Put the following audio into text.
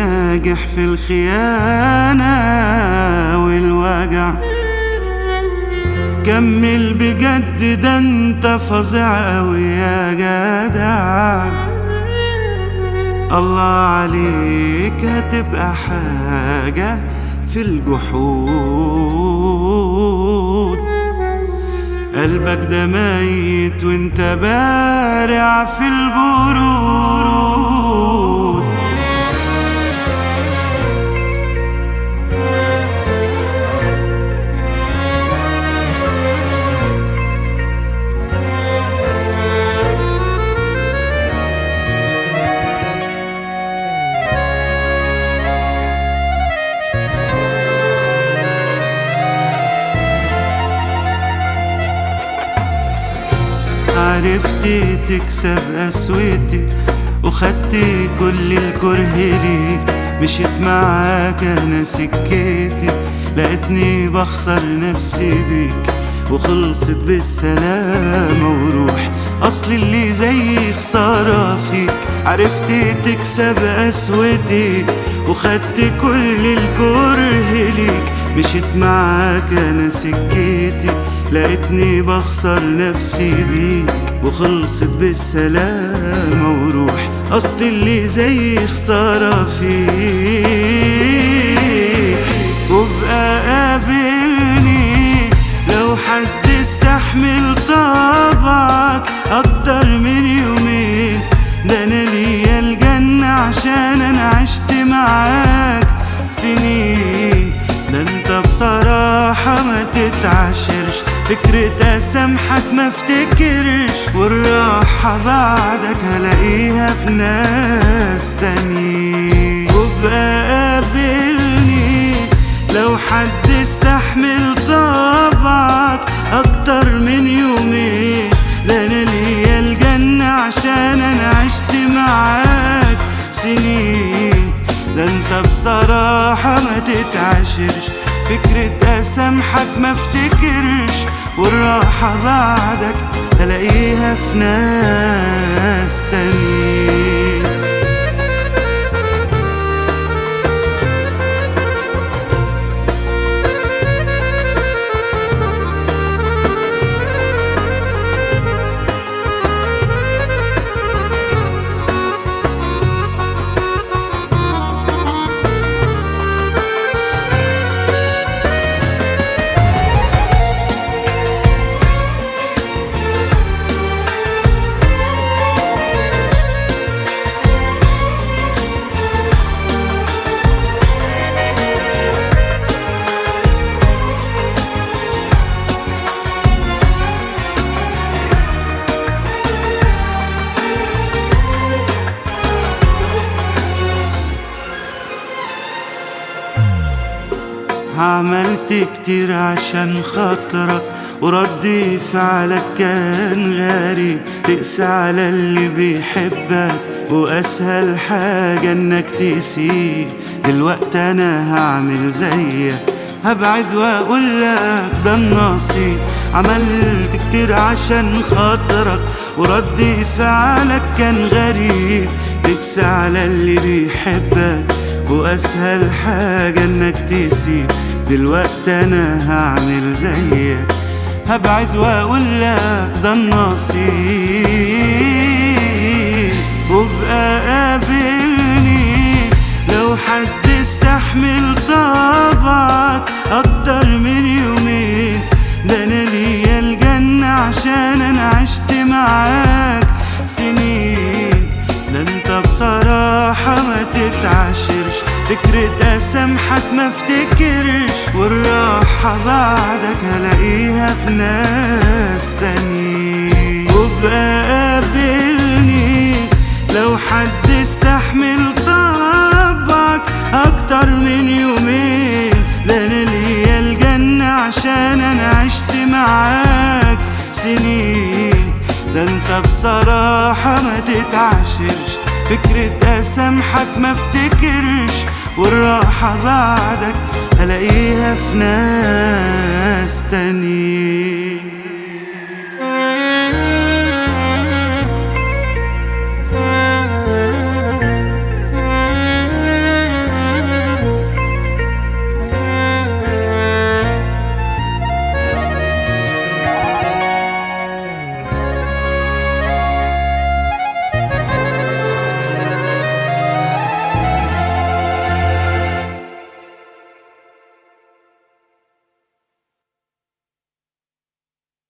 ناجح في الخيانة والوجع كمل بجد ده انت فظيع اوي يا جدع الله عليك هتبقى حاجة في الجحود قلبك ده ميت وانت بارع في البرود عرفت تكسب قسوتي وخدت كل الكره ليك مشيت معاك انا سكتي لقيتني بخسر نفسي بيك وخلصت بالسلامة وروح أصل اللي زي خسارة فيك عرفت تكسب قسوتي وخدت كل الكره ليك مشيت معاك أنا سكتي لقيتني بخسر نفسي بيك وخلصت بالسلامة وروح أصل اللي زي خسارة فيك وابقى قابلني لو حد استحمل طبعك أكتر من يومين ده أنا ليا الجنة عشان أنا عشت معاك سنين ده انت بصراحة ما تتعاشرش فكرة اسامحك ما افتكرش والراحة بعدك هلاقيها في ناس تانيين وابقى قابلني لو حد استحمل طبعك اكتر من يومين ده انا ليا الجنة عشان انا عشت معاك سنين ده انت بصراحة ما تتعاشرش فكرة اسامحك ما افتكرش والراحة بعدك الاقيها في ناس تانيين عملت كتير عشان خاطرك ورد فعلك كان غريب تقسى على اللي بيحبك واسهل حاجة انك تسيب دلوقتي انا هعمل زيك هبعد واقول لك ده النصيب عملت كتير عشان خاطرك ورد فعلك كان غريب تقسى على اللي بيحبك واسهل حاجة انك تسيب دلوقتي انا هعمل زيك هبعد واقول لك ده النصيب وابقى قابلني لو حد استحمل طبعك اكتر من يومين ده انا ليا الجنة عشان انا عشت معاك سنين ده انت بصراحة ما تتعاشرش فكرة اسامحك ما افتكرش والراحة بعدك هلاقيها في ناس تانيين وابقى قابلني لو حد استحمل طبعك اكتر من يومين ده انا ليا الجنة عشان انا عشت معاك سنين ده انت بصراحة ما تتعاشرش فكرة اسامحك ما افتكرش والراحة بعدك الاقيها في ناس تانيين